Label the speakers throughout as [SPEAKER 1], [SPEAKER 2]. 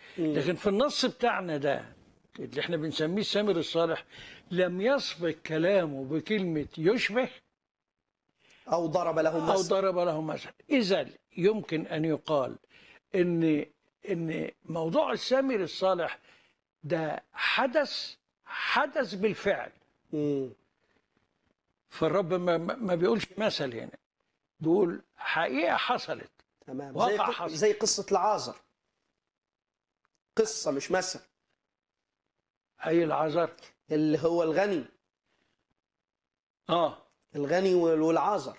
[SPEAKER 1] لكن في النص بتاعنا ده اللي احنا بنسميه السامر الصالح لم يسبق كلامه بكلمة يشبه
[SPEAKER 2] أو ضرب لهم
[SPEAKER 1] أو
[SPEAKER 2] مثل
[SPEAKER 1] ضرب له مثل إذا يمكن أن يقال إن إن موضوع السامر الصالح ده حدث حدث بالفعل
[SPEAKER 2] مم.
[SPEAKER 1] فالرب ما, ما ما بيقولش مثل هنا بيقول حقيقة حصلت
[SPEAKER 2] تمام
[SPEAKER 1] واقع
[SPEAKER 2] زي, ق-
[SPEAKER 1] حصل.
[SPEAKER 2] زي قصة العازر قصة مش مثل
[SPEAKER 1] أي العذر
[SPEAKER 2] اللي هو الغني
[SPEAKER 1] آه
[SPEAKER 2] الغني وال- والعازر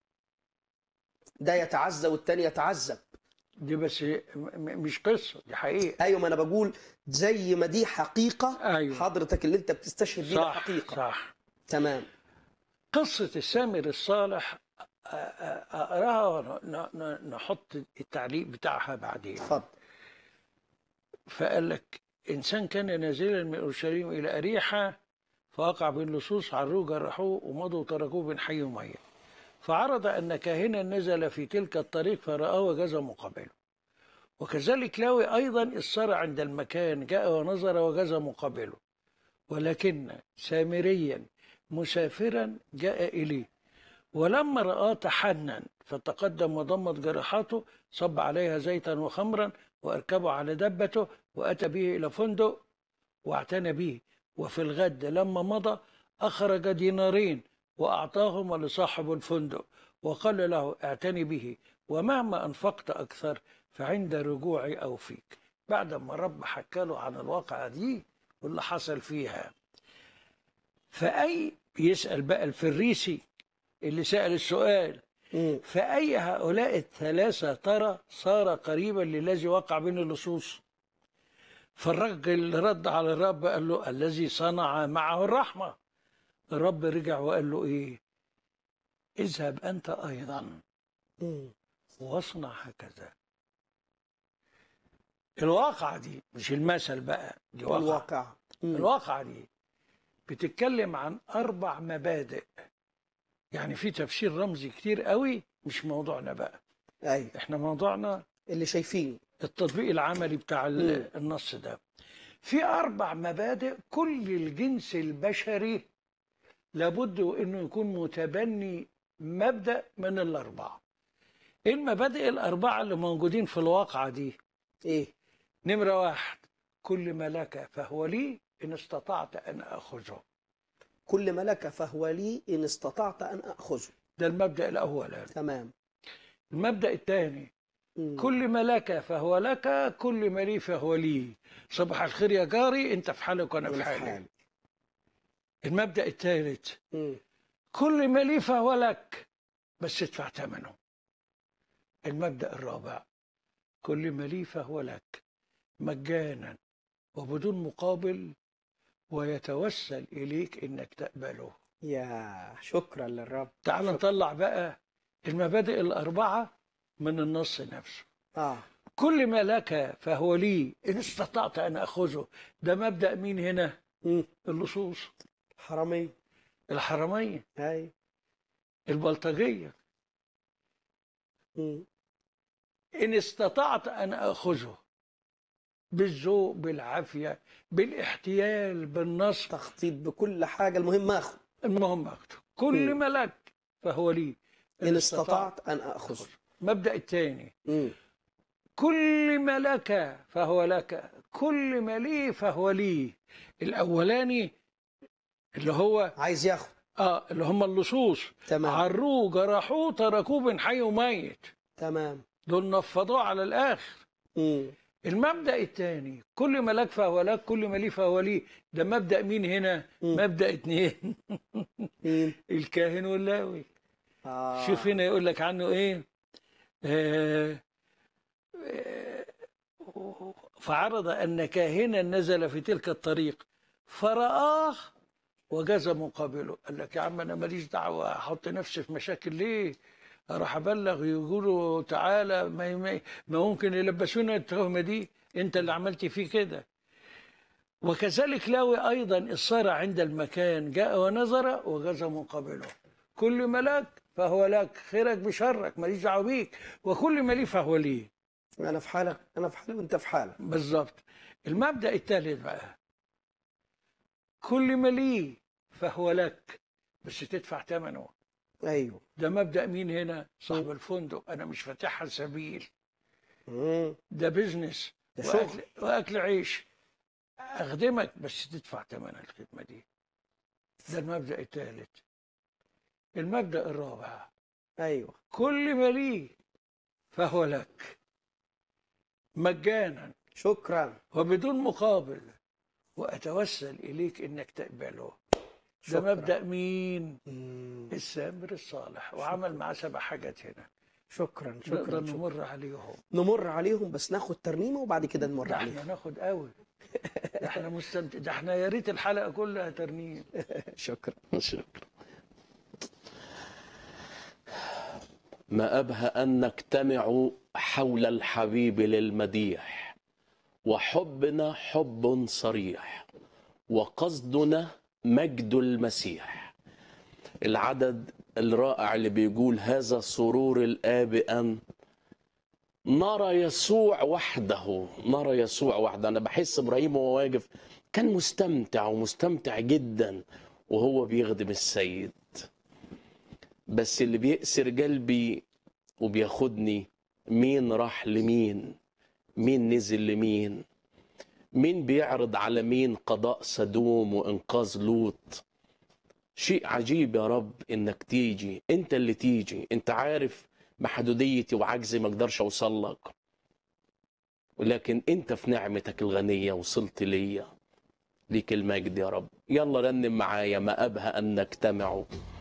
[SPEAKER 2] ده يتعزى والتاني يتعذب
[SPEAKER 1] دي بس م- م- مش قصة دي حقيقة
[SPEAKER 2] ايوه ما انا بقول زي ما دي حقيقة
[SPEAKER 1] أيوة.
[SPEAKER 2] حضرتك اللي انت بتستشهد بيها
[SPEAKER 1] صح
[SPEAKER 2] حقيقة
[SPEAKER 1] صح
[SPEAKER 2] تمام
[SPEAKER 1] قصة السامر الصالح أ- أ- أقراها ونحط التعليق بتاعها بعدين
[SPEAKER 2] اتفضل
[SPEAKER 1] فقال لك إنسان كان نازلا من أورشليم إلى أريحة فوقع باللصوص عروه جرحوه ومضوا وتركوه بين حي وميت فعرض أن كاهنا نزل في تلك الطريق فرآه وجاز مقابله وكذلك لاوي أيضا الصار عند المكان جاء ونظر وجاز مقابله ولكن سامريا مسافرا جاء إليه ولما رآه تحنن فتقدم وضمت جراحاته صب عليها زيتا وخمرا وأركبه على دبته وأتى به إلى فندق واعتنى به وفي الغد لما مضى أخرج دينارين وأعطاهما لصاحب الفندق وقال له اعتني به ومهما أنفقت أكثر فعند رجوعي أوفيك بعد ما رب حكى له عن الواقعة دي واللي حصل فيها فأي بيسأل بقى الفريسي اللي سأل السؤال
[SPEAKER 2] مم.
[SPEAKER 1] فأي هؤلاء الثلاثة ترى صار قريبا للذي وقع بين اللصوص فالرجل رد على الرب قال له الذي صنع معه الرحمة الرب رجع وقال له إيه اذهب أنت أيضا
[SPEAKER 2] مم.
[SPEAKER 1] واصنع هكذا الواقعة دي مش المثل بقى دي واقعة
[SPEAKER 2] الواقع مم.
[SPEAKER 1] الواقعة دي بتتكلم عن أربع مبادئ يعني في تفسير رمزي كتير قوي مش موضوعنا بقى
[SPEAKER 2] ايوه
[SPEAKER 1] احنا موضوعنا
[SPEAKER 2] اللي شايفينه
[SPEAKER 1] التطبيق العملي بتاع ال-
[SPEAKER 2] مم.
[SPEAKER 1] النص ده في أربع مبادئ كل الجنس البشري لابد انه يكون متبني مبدأ من الأربعة ايه المبادئ الأربعة اللي موجودين في الواقعة دي
[SPEAKER 2] ايه
[SPEAKER 1] نمرة واحد كل ما لك فهو لي إن استطعت أن أخذه
[SPEAKER 2] كل ما لك فهو لي ان استطعت ان اخذه
[SPEAKER 1] ده المبدأ الأول
[SPEAKER 2] تمام
[SPEAKER 1] المبدأ الثاني
[SPEAKER 2] مم.
[SPEAKER 1] كل ما لك فهو لك كل ما لي فهو لي صباح الخير يا جاري انت في حالك وانا في
[SPEAKER 2] وأنا في
[SPEAKER 1] حالي
[SPEAKER 2] حالي.
[SPEAKER 1] المبدأ الثالث
[SPEAKER 2] مم.
[SPEAKER 1] كل ما لي فهو لك بس ادفع ثمنه المبدأ الرابع كل ما لي فهو لك مجانا وبدون مقابل ويتوسل إليك إنك تقبله
[SPEAKER 2] يا شكرا للرب
[SPEAKER 1] تعال نطلع بقى المبادئ الأربعة من النص نفسه
[SPEAKER 2] اه
[SPEAKER 1] كل ما لك فهو لي إن استطعت أن أخذه ده مبدأ مين هنا
[SPEAKER 2] مم.
[SPEAKER 1] اللصوص
[SPEAKER 2] حرامي
[SPEAKER 1] الحرمية
[SPEAKER 2] اي
[SPEAKER 1] البلطجية
[SPEAKER 2] مم.
[SPEAKER 1] إن استطعت أن أخذه بالذوق بالعافية بالاحتيال بالنصر
[SPEAKER 2] تخطيط بكل حاجه المهم اخذ
[SPEAKER 1] المهم أخذه كل
[SPEAKER 2] مم.
[SPEAKER 1] ما لك فهو لي
[SPEAKER 2] ان استطعت ان اخذه
[SPEAKER 1] مبدأ الثاني
[SPEAKER 2] مم.
[SPEAKER 1] كل ما لك فهو لك كل ما لي فهو لي الأولاني اللي هو
[SPEAKER 2] عايز ياخد
[SPEAKER 1] اه اللي هم اللصوص
[SPEAKER 2] تمام
[SPEAKER 1] عروه جرحوه تركوه بين حي وميت
[SPEAKER 2] تمام
[SPEAKER 1] دول نفضوه على الآخر
[SPEAKER 2] مم.
[SPEAKER 1] المبدأ الثاني كل ما لك فهو لك كل ما لي فهو لي ده مبدأ مين هنا
[SPEAKER 2] مم.
[SPEAKER 1] مبدأ اتنين
[SPEAKER 2] مين
[SPEAKER 1] الكاهن واللاوي
[SPEAKER 2] آه.
[SPEAKER 1] شوف هنا يقول لك عنه ايه آه آه، فعرض أن كاهنا نزل في تلك الطريق فرآه وجاز مقابله قال لك يا عم أنا ماليش دعوة أحط نفسي في مشاكل ليه أروح أبلغ يقولوا تعالى ما, ما, ما ممكن يلبسونا التهمة دي أنت اللي عملت فيه كده وكذلك لاوي أيضا الصار عند المكان جاء ونظر وجاز مقابله كل ما لك فهو لك خيرك بشرك ماليش دعوه بيك وكل ما لي فهو لي
[SPEAKER 2] انا في حالك انا في حالي وانت في حالك
[SPEAKER 1] بالظبط المبدأ الثالث بقى كل ما لي فهو لك بس تدفع ثمنه
[SPEAKER 2] ايوه
[SPEAKER 1] ده مبدأ مين هنا صاحب الفندق أنا مش فاتحها سبيل
[SPEAKER 2] مم.
[SPEAKER 1] ده بيزنس
[SPEAKER 2] ده شغل
[SPEAKER 1] وأكل, وأكل عيش أخدمك بس تدفع ثمن الخدمة دي ده المبدأ الثالث المبدأ الرابع
[SPEAKER 2] ايوه
[SPEAKER 1] كل ما لي فهو لك مجانا
[SPEAKER 2] شكرا
[SPEAKER 1] وبدون مقابل وأتوسل إليك إنك تقبله ده
[SPEAKER 2] شكرا
[SPEAKER 1] مبدأ مين؟
[SPEAKER 2] مم.
[SPEAKER 1] السامر الصالح وعمل معاه سبع حاجات هنا
[SPEAKER 2] شكرا
[SPEAKER 1] نقدر
[SPEAKER 2] شكرا شكرا
[SPEAKER 1] نمر عليهم
[SPEAKER 2] نمر عليهم بس ناخد ترنيمه وبعد كده نمر
[SPEAKER 1] ده
[SPEAKER 2] عليهم
[SPEAKER 1] احنا ناخد قوي ده احنا مستمتع ده احنا يا ريت الحلقه كلها ترنيم
[SPEAKER 2] شكرا
[SPEAKER 3] شكرا ما أبهى أن نجتمع حول الحبيب للمديح وحبنا حب صريح وقصدنا مجد المسيح العدد الرائع اللي بيقول هذا سرور الآب أن نرى يسوع وحده نرى يسوع وحده أنا بحس إبراهيم وهو واقف كان مستمتع ومستمتع جدا وهو بيخدم السيد بس اللي بيأسر قلبي وبياخدني مين راح لمين مين نزل لمين مين بيعرض على مين قضاء سدوم وإنقاذ لوط شيء عجيب يا رب إنك تيجي أنت اللي تيجي أنت عارف محدوديتي وعجزي ما أقدرش أوصل لك ولكن أنت في نعمتك الغنية وصلت ليا ليك المجد يا رب يلا رنم معايا ما أبهى أن نجتمع